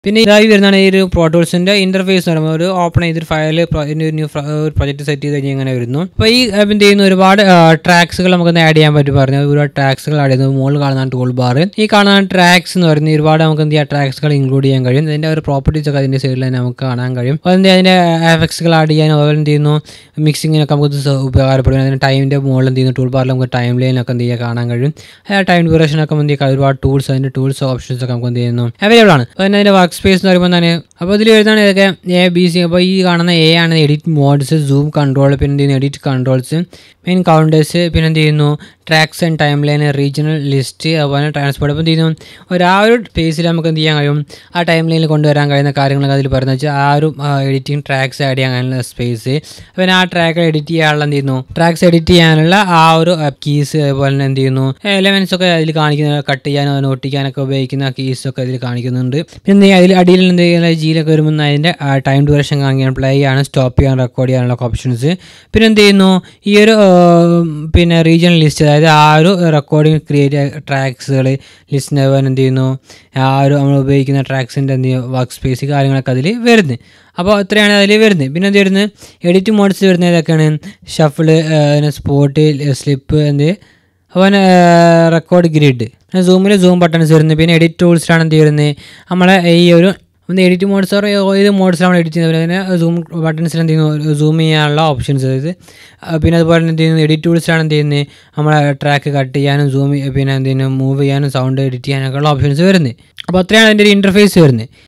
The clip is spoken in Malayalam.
പിന്നെ ഇതായി വരുന്നതാണ് ഈ ഒരു പ്രോട്ടോൾസിൻ്റെ ഇൻ്റർഫേസ് എന്ന് പറയുമ്പോൾ ഒരു ഓപ്പൺ ചെയ്തൊരു ഫയൽ ന്യൂ പ്രൊജക്ട് സെറ്റ് ചെയ്ത് കഴിഞ്ഞാൽ ഇങ്ങനെ വരുന്നു അപ്പോൾ ഈ ആപ്പ് എന്ത് ചെയ്യുന്നു ഒരുപാട് ട്രാക്സുകൾ നമുക്കൊന്ന് ആഡ് ചെയ്യാൻ പറ്റും പറഞ്ഞു ഒരുപാട് ട്രാക്സുകൾ ആഡ് ചെയ്യുന്നത് മുകളിൽ കാണുന്ന ടൂൾ ബാർ ഈ കാണുന്ന ട്രാക്സ് എന്ന് പറയുന്നത് ഒരുപാട് നമുക്ക് എന്ത് ചെയ്യാം ട്രാക്സുകൾ ഇൻക്ലൂഡ് ചെയ്യാൻ കഴിയും ഇതിൻ്റെ ഒരു പ്രോപ്പർട്ടീസ് ഒക്കെ അതിൻ്റെ സൈഡിൽ തന്നെ നമുക്ക് കാണാൻ കഴിയും അപ്പോൾ എന്ത് അതിൻ്റെ എഫക്ട്സുകൾ ആഡ് ചെയ്യാൻ അതുപോലെ എന്ത് ചെയ്യുന്നു മിക്സിങ്ങിനൊക്കെ നമുക്ക് ഇത് ഉപകാരപ്പെടും അതിന് ടൈമിൻ്റെ മുകളിൽ എന്ത് ചെയ്യുന്നു ടൂൾ ബാറിൽ നമുക്ക് ടൈം ലൈനൊക്കെ എന്ത് ചെയ്യുക കാണാൻ കഴിയും ആ ടൈം ഡ്യൂറേഷനൊക്കെ എന്ത് ചെയ്യുക ഒരുപാട് ടൂൾസ് അതിൻ്റെ ടൂൾസ് ഓപ്ഷൻസ് ഒക്കെ നമുക്ക് എന്ത് ചെയ്യുന്നു അവൈലബിൾ ആണ് അപ്പോൾ തന്നെ അതിൻ്റെ വർക്ക് സ്പേസ് എന്ന് പറയുമ്പോൾ തന്നെ അപ്പോൾ ഇതിൽ വരുന്നതാണ് ഇതൊക്കെ എ ബി സി അപ്പോൾ ഈ കാണുന്ന എ ആണ് എഡിറ്റ് മോഡ്സ് സൂം കൺട്രോൾ പിന്നെ എന്ത് ചെയ്യുന്നു എഡിറ്റ് കൺട്രോൾസ് മെയിൻ കൗണ്ടേഴ്സ് പിന്നെ എന്ത് ചെയ്യുന്നു tracks and time line regional list അതുപോലെ ട്രാൻസ്പോർട്ട് അപ്പോൾ എന്ത് ചെയ്യുന്നു ഒരു ആ ഒരു പേസിൽ നമുക്ക് എന്ത് ചെയ്യാൻ കഴിയും ആ ടൈം ലൈനിൽ കൊണ്ടുവരാൻ കഴിയുന്ന കാര്യങ്ങളൊക്കെ അതിൽ പറയുന്നത് വെച്ചാൽ ആ ഒരു എഡിറ്റിംഗ് ട്രാക്സ് ആഡ് ചെയ്യാനുള്ള സ്പേസ് പിന്നെ ആ ട്രാക്ക് എഡിറ്റ് ചെയ്യാനുള്ള എന്ത് ചെയ്യുന്നു ട്രാക്സ് എഡിറ്റ് ചെയ്യാനുള്ള ആ ഒരു കീസ് അതുപോലെ തന്നെ എന്ത് ചെയ്യുന്നു എലമെൻസ് ഒക്കെ അതിൽ കാണിക്കുന്ന കട്ട് ചെയ്യാനോ അതിനെ ഒട്ടിക്കാനൊക്കെ ഉപയോഗിക്കുന്ന കീസ് ഒക്കെ അതിൽ കാണിക്കുന്നുണ്ട് പിന്നെ അതിൽ അടിയിൽ എന്ത് ചെയ്യുന്ന ജിയിലൊക്കെ വരുമ്പോൾ അതിൻ്റെ ടൈം ഡ്യൂറേഷൻ കാണിക്കാൻ പ്ലേ ചെയ്യാൻ സ്റ്റോപ്പ് ചെയ്യാൻ റെക്കോർഡ് ചെയ്യാനുള്ള ഓപ്ഷൻസ് പിന്നെ എന്ത് ചെയ്യുന്നു ഈ ഒരു പിന്നെ റീജിയണൽ ലിസ്റ്റ് അതായത് ആ ഒരു റെക്കോർഡിങ് ക്രിയേറ്റ് ട്രാക്സുകൾ ലിസ്റ്റിന് അതുപോലെ എന്ത് ചെയ്യുന്നു ആ ഒരു നമ്മൾ ഉപയോഗിക്കുന്ന ട്രാക്സിൻ്റെ എന്ത് ചെയ്യും വർക്ക് സ്പേസ് കാര്യങ്ങളൊക്കെ അതിൽ വരുന്നത് അപ്പോൾ ഇത്രയാണ് അതിൽ വരുന്നത് പിന്നെ എന്ത് വരുന്നത് എഡിറ്റ് മോഡ്സ് വരുന്നത് ഏതൊക്കെയാണ് ഷഫിള് സ്പോട്ട് സ്ലിപ്പ് എന്ത് അതുപോലെ റെക്കോർഡ് ഗ്രിഡ് പിന്നെ സൂമിൽ സൂം ബട്ടൺസ് വരുന്നത് പിന്നെ എഡിറ്റ് ടൂൾസിലാണ് എന്ത് വരുന്നത് നമ്മളെ ഈ ഒരു ഒന്ന് എഡിറ്റ് മോഡ്സ് ഏത് മോഡ്സ് നമ്മൾ എഡിറ്റ് ചെയ്യുന്നത് പിന്നെ സൂം ബട്ടൺസിൽ എന്ത് ചെയ്യുന്നു സൂം ചെയ്യാനുള്ള ഓപ്ഷൻസ് അതായത് പിന്നെ അതുപോലെ എന്ത് ചെയ്യുന്നു എഡിറ്റ് ടൂൾസിലാണ് എന്ത് ചെയ്യുന്നത് നമ്മളെ ട്രാക്ക് കട്ട് ചെയ്യാനും സൂം പിന്നെ എന്ത് ചെയ്യുന്നു മൂവ് ചെയ്യാനും സൗണ്ട് എഡിറ്റ് ചെയ്യാനൊക്കെ ഉള്ള ഓപ്ഷൻസ് വരുന്നത് അപ്പോൾ അത്രയാണ് അതിൻ്റെ ഒരു ഇൻ്റർഫേസ് വരുന്നത്